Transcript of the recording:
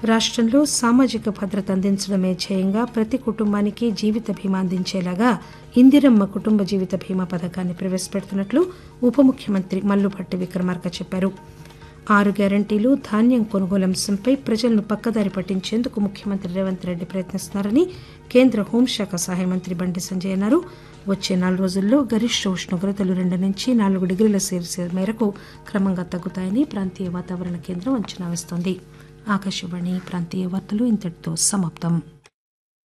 రాష్టంలో సామాజిక భద్రత అందించడమే ధ్యేయంగా ప్రతి కుటుంబానికి జీవిత బీమా అందించేలాగా ఇందిరమ్మ కుటుంబ జీవిత బీమా పథకాన్ని ప్రవేశపెడుతున్నట్లు ఉప ముఖ్యమంత్రి మల్లుభట్టి విక్రమార్క చెప్పారు ఆరు గ్యారంటీలు ధాన్యం కొనుగోలు అంశంపై ప్రజలను పక్కదారి పట్టించేందుకు ముఖ్యమంత్రి రేవంత్ రెడ్డి ప్రయత్నిస్తున్నారని కేంద్ర హోంశాఖ సహాయ మంత్రి బండి సంజయ్ అన్నారు వచ్చే నాలుగు రోజుల్లో గరిష్ట ఉష్ణోగ్రతలు రెండు నుంచి నాలుగు డిగ్రీల సెల్సియస్ మేరకు క్రమంగా తగ్గుతాయని ప్రాంతీయ వాతావరణ కేంద్రం అంచనా వేస్తోంది ఆకాశవాణి ప్రాంతీయ వార్తలు ఇంతటితో సమాప్తం